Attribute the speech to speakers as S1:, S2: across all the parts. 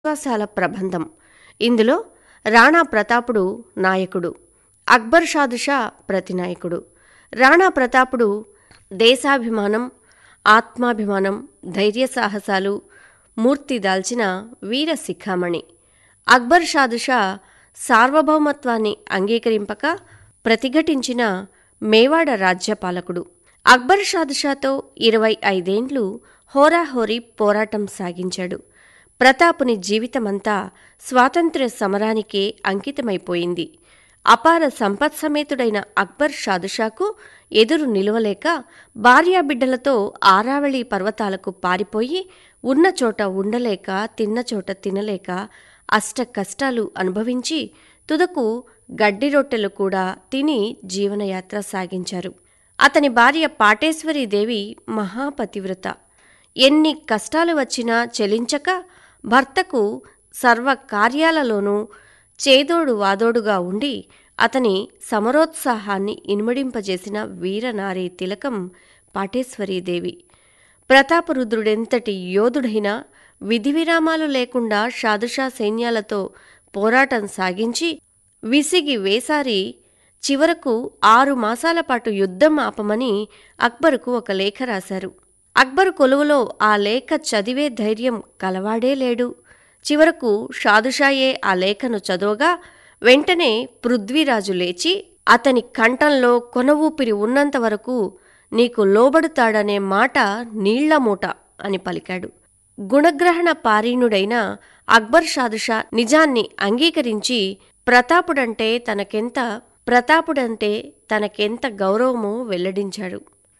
S1: అవకాశాల ప్రబంధం ఇందులో రాణా ప్రతాపుడు నాయకుడు అక్బర్ షాదుషా ప్రతినాయకుడు రాణా ప్రతాపుడు దేశాభిమానం ఆత్మాభిమానం ధైర్య సాహసాలు మూర్తి దాల్చిన వీర శిఖామణి అక్బర్ షాదుషా సార్వభౌమత్వాన్ని అంగీకరింపక ప్రతిఘటించిన మేవాడ రాజ్యపాలకుడు అక్బర్ షాదుషాతో ఇరవై ఐదేండ్లు హోరాహోరీ పోరాటం సాగించాడు ప్రతాపుని జీవితమంతా స్వాతంత్ర్య సమరానికే అంకితమైపోయింది అపార సంపత్సమేతుడైన అక్బర్ షాదుషాకు ఎదురు నిలువలేక భార్యాబిడ్డలతో ఆరావళి పర్వతాలకు పారిపోయి ఉన్న చోట ఉండలేక తిన్న చోట తినలేక అష్ట కష్టాలు అనుభవించి తుదకు గడ్డి రొట్టెలు కూడా తిని జీవనయాత్ర సాగించారు అతని భార్య పాటేశ్వరీదేవి మహాపతివ్రత ఎన్ని కష్టాలు వచ్చినా చెలించక భర్తకు సర్వ కార్యాలలోనూ చేదోడు వాదోడుగా ఉండి అతని సమరోత్సాహాన్ని ఇనుమడింపజేసిన వీరనారీ తిలకం పాటేశ్వరీదేవి ప్రతాపరుద్రుడెంతటి యోధుడైనా విధివిరామాలు లేకుండా షాదుషా సైన్యాలతో పోరాటం సాగించి విసిగి వేసారి చివరకు ఆరు మాసాల పాటు యుద్ధం ఆపమని అక్బరుకు ఒక లేఖ రాశారు అక్బరు కొలువులో ఆ లేఖ చదివే ధైర్యం కలవాడే లేడు చివరకు షాదుషాయే ఆ లేఖను చదవగా వెంటనే పృథ్వీరాజు లేచి అతని కంఠంలో కొన ఊపిరి ఉన్నంత వరకు నీకు లోబడుతాడనే మాట నీళ్ల మూట అని పలికాడు గుణగ్రహణ పారీణుడైన అక్బర్ షాదుషా నిజాన్ని అంగీకరించి ప్రతాపుడంటే తనకెంత ప్రతాపుడంటే తనకెంత గౌరవమో వెల్లడించాడు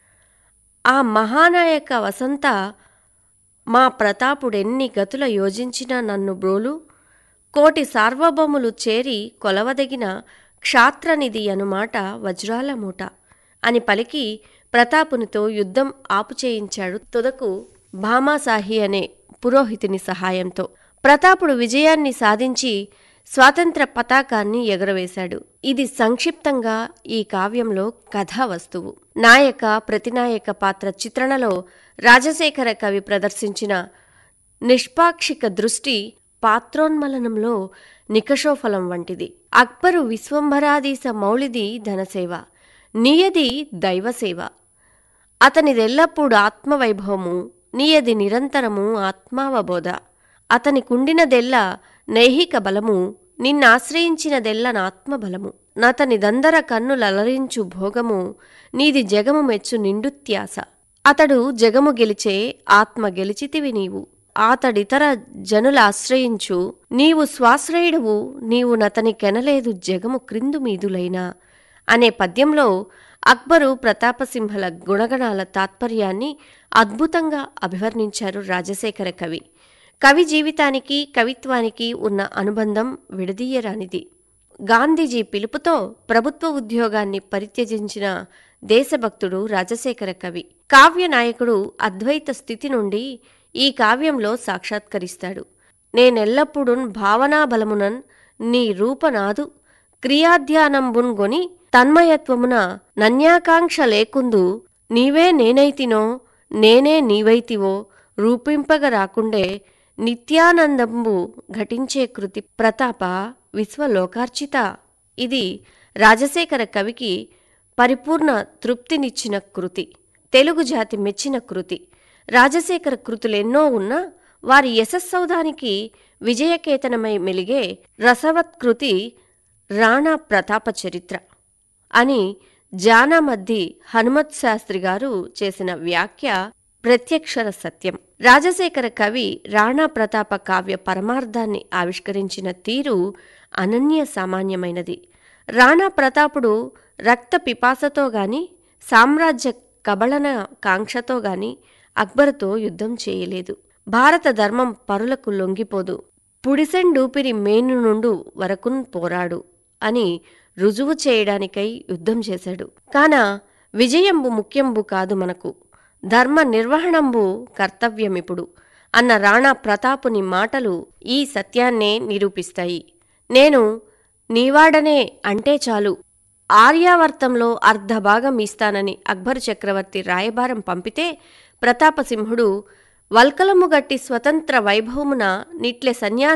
S1: ఆ మహానాయక వసంత మా ప్రతాపుడెన్ని గతుల యోజించినా నన్ను బ్రోలు కోటి సార్వభౌములు చేరి కొలవదగిన క్షాత్రనిధి అనుమాట వజ్రాల మూట అని పలికి ప్రతాపునితో యుద్ధం ఆపుచేయించాడు తుదకు భామాసాహి అనే పురోహితుని సహాయంతో ప్రతాపుడు విజయాన్ని సాధించి స్వాతంత్ర పతాకాన్ని ఎగురవేశాడు ఇది సంక్షిప్తంగా ఈ కావ్యంలో కథా వస్తువు నాయక ప్రతినాయక పాత్ర చిత్రణలో రాజశేఖర కవి ప్రదర్శించిన నిష్పాక్షిక దృష్టి పాత్రోన్మలనంలో నికషోఫలం వంటిది అక్బరు విశ్వంభరాధీశ మౌళిది ధనసేవ నియది దైవసేవ అతనిదెల్లప్పుడు ఆత్మవైభవము నీయది నిరంతరము ఆత్మావబోధ అతని కుండినదెల్ల నైహిక బలము నిన్నాశ్రయించినదెల్ల నాత్మబలము నతనిదందర కన్నులలరించు భోగము నీది జగము మెచ్చు నిండుత్యాస అతడు జగము గెలిచే ఆత్మ గెలిచితివి నీవు ఆతడితర జనుల ఆశ్రయించు నీవు స్వాశ్రయుడువు నీవు నతని కెనలేదు జగము క్రిందు మీదులైనా అనే పద్యంలో అక్బరు ప్రతాపసింహల గుణగణాల తాత్పర్యాన్ని అద్భుతంగా అభివర్ణించారు రాజశేఖర కవి కవి జీవితానికి కవిత్వానికి ఉన్న అనుబంధం విడదీయరానిది గాంధీజీ పిలుపుతో ప్రభుత్వ ఉద్యోగాన్ని పరిత్యజించిన దేశభక్తుడు రాజశేఖర కవి కావ్య నాయకుడు అద్వైత స్థితి నుండి ఈ కావ్యంలో సాక్షాత్కరిస్తాడు నేనెల్లప్పుడున్ భావనాబలమునన్ నీ రూపనాదు క్రియాధ్యానంబున్ గొని తన్మయత్వమున నన్యాకాంక్ష లేకుందు నీవే నేనైతినో నేనే నీవైతివో రూపింపగ రాకుండే నిత్యానందంబు ఘటించే కృతి ప్రతాప విశ్వలోకార్చిత ఇది రాజశేఖర కవికి పరిపూర్ణ తృప్తినిచ్చిన కృతి తెలుగు జాతి మెచ్చిన కృతి రాజశేఖర కృతులెన్నో ఉన్నా వారి యశస్సౌధానికి విజయకేతనమై మెలిగే రసవత్కృతి రాణా ప్రతాప చరిత్ర అని జానామద్ది హనుమత్ శాస్త్రి గారు చేసిన వ్యాఖ్య ప్రత్యక్షర సత్యం రాజశేఖర కవి రాణా ప్రతాప కావ్య పరమార్థాన్ని ఆవిష్కరించిన తీరు అనన్య సామాన్యమైనది రాణా ప్రతాపుడు రక్త పిపాసతో గాని సామ్రాజ్య కబళన కాంక్షతో గాని అక్బరుతో యుద్ధం చేయలేదు భారత ధర్మం పరులకు లొంగిపోదు పుడిసెండూపిరి మేను నుండు వరకున్ పోరాడు అని రుజువు చేయడానికై యుద్ధం చేశాడు కాన విజయంబు ముఖ్యంబు కాదు మనకు ధర్మ నిర్వహణంబు కర్తవ్యమిప్పుడు అన్న రాణా ప్రతాపుని మాటలు ఈ సత్యాన్నే నిరూపిస్తాయి నేను నీవాడనే అంటే చాలు ఆర్యావర్తంలో అర్ధభాగం ఇస్తానని అక్బరు చక్రవర్తి రాయబారం పంపితే ప్రతాపసింహుడు వల్కలముగట్టి స్వతంత్ర వైభవమున నిట్లె సన్యాసి